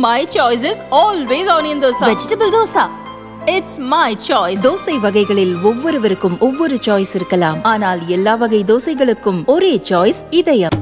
My choice is always onion dosa. Vegetable dosa It's my choice. Dosa வகைகளில் ஒவ்வொருவருக்கும் ஒவ்வொரு choice இருக்கலாம் ஆனால் எல்லா வகை தோசைகளுக்கும் ஒரே சாய்ஸ் இதயம்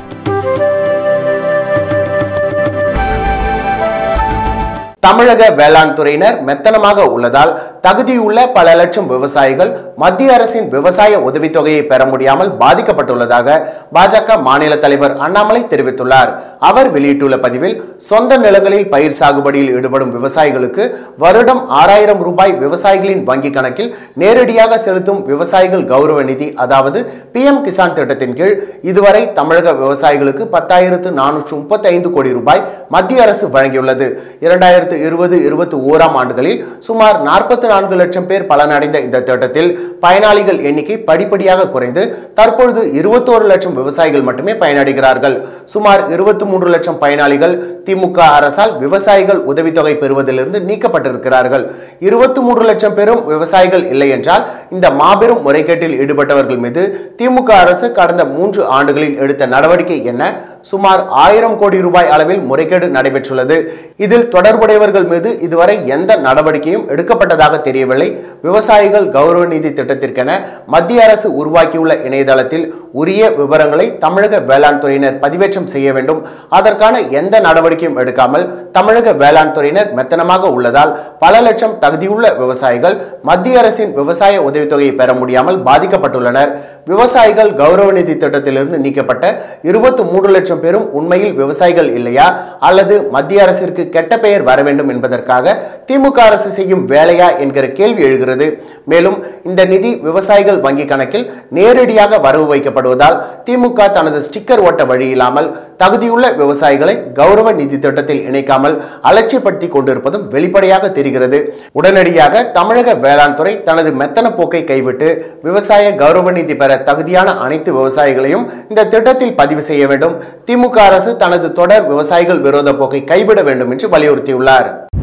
தமிழக வேளாண் துறையினர் மெத்தனமாக உள்ளதால் தகுதியுள்ள பல லட்சம் விவசாயிகள் மத்திய அரசின் விவசாய உதவித்தொகையை பெற முடியாமல் பாதிக்கப்பட்டுள்ளதாக பாஜக மாநில தலைவர் அண்ணாமலை தெரிவித்துள்ளார் அவர் வெளியிட்டுள்ள பதிவில் சொந்த நிலங்களில் பயிர் சாகுபடியில் ஈடுபடும் விவசாயிகளுக்கு வருடம் ஆறாயிரம் ரூபாய் விவசாயிகளின் வங்கி கணக்கில் நேரடியாக செலுத்தும் விவசாயிகள் கௌரவ நிதி அதாவது பிஎம் கிசான் திட்டத்தின் கீழ் இதுவரை தமிழக விவசாயிகளுக்கு பத்தாயிரத்து நானூற்று முப்பத்தி ஐந்து கோடி ரூபாய் மத்திய அரசு வழங்கியுள்ளது இரண்டாயிரத்து இருபது இருபத்தி ஓராம் ஆண்டுகளில் சுமார் நாற்பத்தி நான்கு லட்சம் பேர் பலனடைந்த இந்த திட்டத்தில் பயனாளிகள் எண்ணிக்கை படிப்படியாக குறைந்து தற்பொழுது இருபத்தோரு லட்சம் விவசாயிகள் மட்டுமே பயனடைகிறார்கள் சுமார் இருபத்தி மூன்று லட்சம் பயனாளிகள் திமுக அரசால் விவசாயிகள் உதவித்தொகை பெறுவதிலிருந்து நீக்கப்பட்டிருக்கிறார்கள் இருபத்தி மூன்று லட்சம் பேரும் விவசாயிகள் இல்லை என்றால் இந்த மாபெரும் முறைகேட்டில் ஈடுபட்டவர்கள் மீது திமுக அரசு கடந்த மூன்று ஆண்டுகளில் எடுத்த நடவடிக்கை என்ன சுமார் ஆயிரம் கோடி ரூபாய் அளவில் முறைகேடு நடைபெற்றுள்ளது இதில் தொடர்புடையவர்கள் மீது இதுவரை எந்த நடவடிக்கையும் எடுக்கப்பட்டதாக தெரியவில்லை விவசாயிகள் கௌரவ நிதி திட்டத்திற்கென மத்திய அரசு உருவாக்கியுள்ள இணையதளத்தில் உரிய விவரங்களை தமிழக வேளாண் துறையினர் பதிவேற்றம் செய்ய வேண்டும் அதற்கான எந்த நடவடிக்கையும் எடுக்காமல் தமிழக வேளாண் துறையினர் மெத்தனமாக உள்ளதால் பல லட்சம் தகுதியுள்ள விவசாயிகள் மத்திய அரசின் விவசாய உதவித்தொகையை பெற முடியாமல் பாதிக்கப்பட்டுள்ளனர் விவசாயிகள் கௌரவ நிதி திட்டத்திலிருந்து நீக்கப்பட்ட இருபத்தி மூன்று லட்சம் பேரும் உண்மையில் விவசாயிகள் இல்லையா அல்லது மத்திய அரசிற்கு கெட்ட பெயர் வர வேண்டும் என்பதற்காக திமுக அரசு செய்யும் வேலையா என்கிற கேள்வி எழுகிறது மேலும் இந்த நிதி விவசாயிகள் வங்கி கணக்கில் நேரடியாக வரவு வைக்கப்படுவதால் திமுக தனது ஸ்டிக்கர் ஓட்ட வழி இல்லாமல் தகுதியுள்ள விவசாயிகளை கௌரவ நிதி திட்டத்தில் இணைக்காமல் அலட்சியப்படுத்தி கொண்டிருப்பதும் வெளிப்படையாக தெரிகிறது உடனடியாக தமிழக வேளாண் துறை தனது மெத்தன போக்கை கைவிட்டு விவசாய கௌரவ நிதி பெற தகுதியான அனைத்து விவசாயிகளையும் இந்த திட்டத்தில் பதிவு செய்ய வேண்டும் திமுக அரசு தனது தொடர் விவசாயிகள் விரோத போக்கை கைவிட வேண்டும் என்று வலியுறுத்தியுள்ளார்